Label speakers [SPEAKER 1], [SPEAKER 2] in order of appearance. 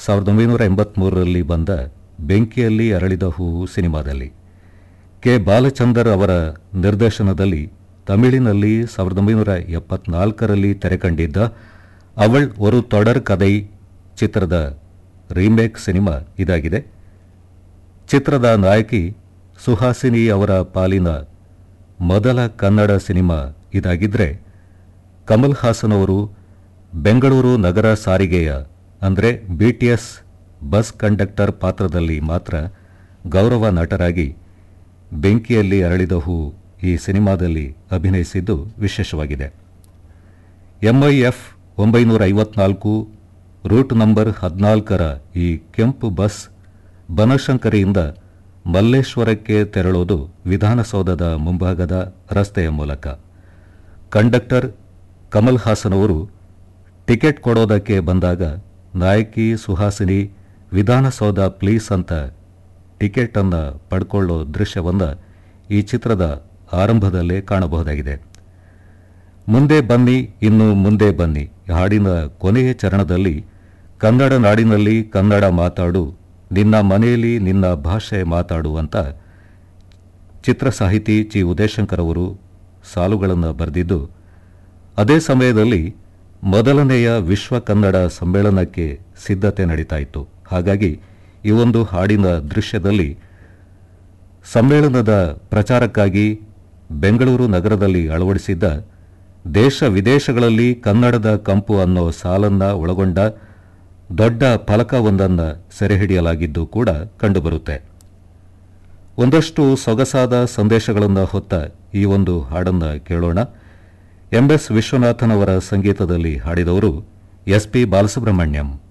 [SPEAKER 1] ಸಾವಿರದ ಒಂಬೈನೂರ ಎಂಬತ್ಮೂರರಲ್ಲಿ ಬಂದ ಬೆಂಕಿಯಲ್ಲಿ ಅರಳಿದ ಹೂವು ಸಿನಿಮಾದಲ್ಲಿ ಕೆ ಬಾಲಚಂದರ್ ಅವರ ನಿರ್ದೇಶನದಲ್ಲಿ ತಮಿಳಿನಲ್ಲಿ ಸಾವಿರದ ಒಂಬೈನೂರ ಎಪ್ಪತ್ನಾಲ್ಕರಲ್ಲಿ ತೆರೆಕಂಡಿದ್ದ ಅವಳ್ ಒಂದು ತೊಡರ್ ಕದೈ ಚಿತ್ರದ ರೀಮೇಕ್ ಸಿನಿಮಾ ಇದಾಗಿದೆ ಚಿತ್ರದ ನಾಯಕಿ ಸುಹಾಸಿನಿ ಅವರ ಪಾಲಿನ ಮೊದಲ ಕನ್ನಡ ಸಿನಿಮಾ ಇದಾಗಿದ್ದರೆ ಕಮಲ್ ಹಾಸನ್ ಅವರು ಬೆಂಗಳೂರು ನಗರ ಸಾರಿಗೆಯ ಅಂದರೆ ಬಿಟಿಎಸ್ ಬಸ್ ಕಂಡಕ್ಟರ್ ಪಾತ್ರದಲ್ಲಿ ಮಾತ್ರ ಗೌರವ ನಟರಾಗಿ ಬೆಂಕಿಯಲ್ಲಿ ಅರಳಿದ ಹೂ ಈ ಸಿನಿಮಾದಲ್ಲಿ ಅಭಿನಯಿಸಿದ್ದು ವಿಶೇಷವಾಗಿದೆ ಎಂಐಎಫ್ ಒಂಬೈನೂರ ಐವತ್ನಾಲ್ಕು ರೂಟ್ ನಂಬರ್ ಹದಿನಾಲ್ಕರ ಈ ಕೆಂಪು ಬಸ್ ಬನಶಂಕರಿಯಿಂದ ಮಲ್ಲೇಶ್ವರಕ್ಕೆ ತೆರಳೋದು ವಿಧಾನಸೌಧದ ಮುಂಭಾಗದ ರಸ್ತೆಯ ಮೂಲಕ ಕಂಡಕ್ಟರ್ ಕಮಲ್ ಹಾಸನ್ ಅವರು ಟಿಕೆಟ್ ಕೊಡೋದಕ್ಕೆ ಬಂದಾಗ ನಾಯಕಿ ಸುಹಾಸಿನಿ ವಿಧಾನಸೌಧ ಪ್ಲೀಸ್ ಅಂತ ಟಿಕೆಟ್ ಅನ್ನ ಪಡ್ಕೊಳ್ಳೋ ದೃಶ್ಯವನ್ನ ಈ ಚಿತ್ರದ ಆರಂಭದಲ್ಲೇ ಕಾಣಬಹುದಾಗಿದೆ ಮುಂದೆ ಬನ್ನಿ ಇನ್ನು ಮುಂದೆ ಬನ್ನಿ ಹಾಡಿನ ಕೊನೆಯ ಚರಣದಲ್ಲಿ ಕನ್ನಡ ನಾಡಿನಲ್ಲಿ ಕನ್ನಡ ಮಾತಾಡು ನಿನ್ನ ಮನೆಯಲ್ಲಿ ನಿನ್ನ ಭಾಷೆ ಮಾತಾಡು ಅಂತ ಚಿತ್ರ ಸಾಹಿತಿ ಚಿ ಉದಯಶಂಕರ್ ಅವರು ಸಾಲುಗಳನ್ನು ಬರೆದಿದ್ದು ಅದೇ ಸಮಯದಲ್ಲಿ ಮೊದಲನೆಯ ವಿಶ್ವ ಕನ್ನಡ ಸಮ್ಮೇಳನಕ್ಕೆ ಸಿದ್ಧತೆ ನಡೀತಾ ಇತ್ತು ಹಾಗಾಗಿ ಈ ಒಂದು ಹಾಡಿನ ದೃಶ್ಯದಲ್ಲಿ ಸಮ್ಮೇಳನದ ಪ್ರಚಾರಕ್ಕಾಗಿ ಬೆಂಗಳೂರು ನಗರದಲ್ಲಿ ಅಳವಡಿಸಿದ್ದ ದೇಶ ವಿದೇಶಗಳಲ್ಲಿ ಕನ್ನಡದ ಕಂಪು ಅನ್ನೋ ಸಾಲನ್ನ ಒಳಗೊಂಡ ದೊಡ್ಡ ಫಲಕವೊಂದನ್ನು ಸೆರೆಹಿಡಿಯಲಾಗಿದ್ದು ಕೂಡ ಕಂಡುಬರುತ್ತೆ ಒಂದಷ್ಟು ಸೊಗಸಾದ ಸಂದೇಶಗಳನ್ನು ಹೊತ್ತ ಈ ಒಂದು ಹಾಡನ್ನು ಕೇಳೋಣ ಎಂಎಸ್ ವಿಶ್ವನಾಥನ್ ಅವರ ಸಂಗೀತದಲ್ಲಿ ಹಾಡಿದವರು ಎಸ್ ಪಿ ಬಾಲಸುಬ್ರಹ್ಮಣ್ಯಂ